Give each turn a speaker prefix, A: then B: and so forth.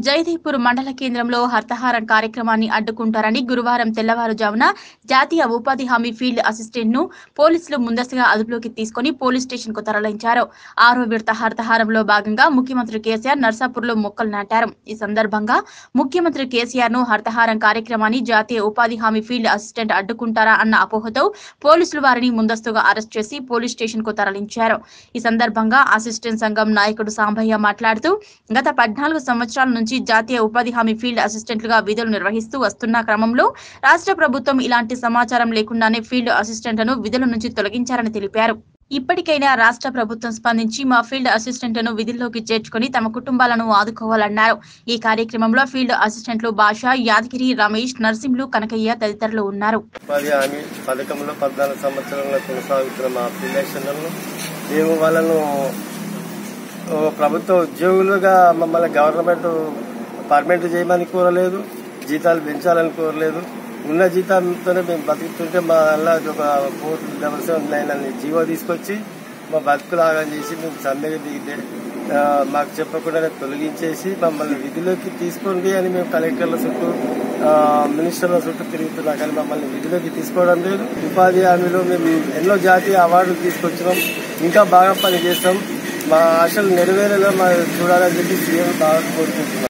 A: జయదేవ్పూర్ మండల కేంద్రంలో హర్తహారం కార్యక్రమాన్ని అడ్డుకుంటారని గురువారం తెల్లవారుజామున జాతీయ ఉపాధి హామీ ఫీల్డ్ అసిస్టెంట్ ను పోలీసులు ముందస్తుగా అదుపులోకి తీసుకుని పోలీస్ స్టేషన్ కు తరలించారు ఆరో విడత హర్తహారంలో భాగంగా ముఖ్యమంత్రి కేసీఆర్ నర్సాపూర్లో మొక్కలు నాటారు ఈ సందర్భంగా ముఖ్యమంత్రి కేసీఆర్ ను హర్తహారం కార్యక్రమాన్ని జాతీయ ఉపాధి హామీ ఫీల్డ్ అసిస్టెంట్ అడ్డుకుంటారా అన్న అపోహతో పోలీసులు వారిని ముందస్తుగా అరెస్ట్ చేసి పోలీస్ స్టేషన్ కు తరలించారు ఈ సందర్భంగా అసిస్టెంట్ సంఘం నాయకుడు సాంబయ్య మాట్లాడుతూ గత పద్నాలుగు సంవత్సరాల నుంచి జాతీయ ఉపాధి హామీ ఫీల్డ్ అసిస్టెంట్లుగా విధులు నిర్వహిస్తూ వస్తున్న క్రమంలో రాష్ట్ర ప్రభుత్వం ఇలాంటి సమాచారం లేకుండానే ఫీల్డ్ అసిస్టెంట్లను విధుల నుంచి తొలగించారని తెలిపారు ఇప్పటికైనా రాష్ట్ర ప్రభుత్వం స్పందించి మా ఫీల్డ్ అసిస్టెంట్లను విధుల్లోకి చేర్చుకుని తమ కుటుంబాలను ఆదుకోవాలన్నారు ఈ కార్యక్రమంలో ఫీల్డ్ అసిస్టెంట్లు భాష యాదగిరి రమేష్ నర్సింహులు కనకయ్య తదితరులు ఉన్నారు
B: ఉపాధి హామీ పథకంలో పద్నాలుగు సంవత్సరాలుగా కొనసాగుతున్న మా పిల్లలను మేము వాళ్ళను ఓ ప్రభుత్వ ఉద్యోగులుగా మమ్మల్ని గవర్నమెంట్ పర్మనెంట్ చేయమని కోరలేదు జీతాలు పెంచాలని కోరలేదు ఉన్న జీతంతోనే మేము బతుకుతుంటే మా వల్ల ఒక ఫోర్ డబల్ సెవెన్ నైన్ అని జీవో తీసుకొచ్చి మా బతుకులాగా చేసి మేము సమ్మెగా దిగితే ఆ, మాకు చెప్పకుండానే తొలగించేసి మమ్మల్ని విధిలోకి తీసుకోండి అని మేము కలెక్టర్ల చుట్టూ ఆ, మినిస్టర్ల చుట్టూ తిరుగుతున్నా కానీ మమ్మల్ని విధిలోకి తీసుకోవడం లేదు ఉపాధి హామీలో మేము ఎన్నో జాతీయ అవార్డులు తీసుకొచ్చినాం ఇంకా బాగా పని చేస్తాం మా ఆశలు నెరవేరేలా మా చూడాలని చెప్పి సీఎం బాగా కోరుకుంటున్నాం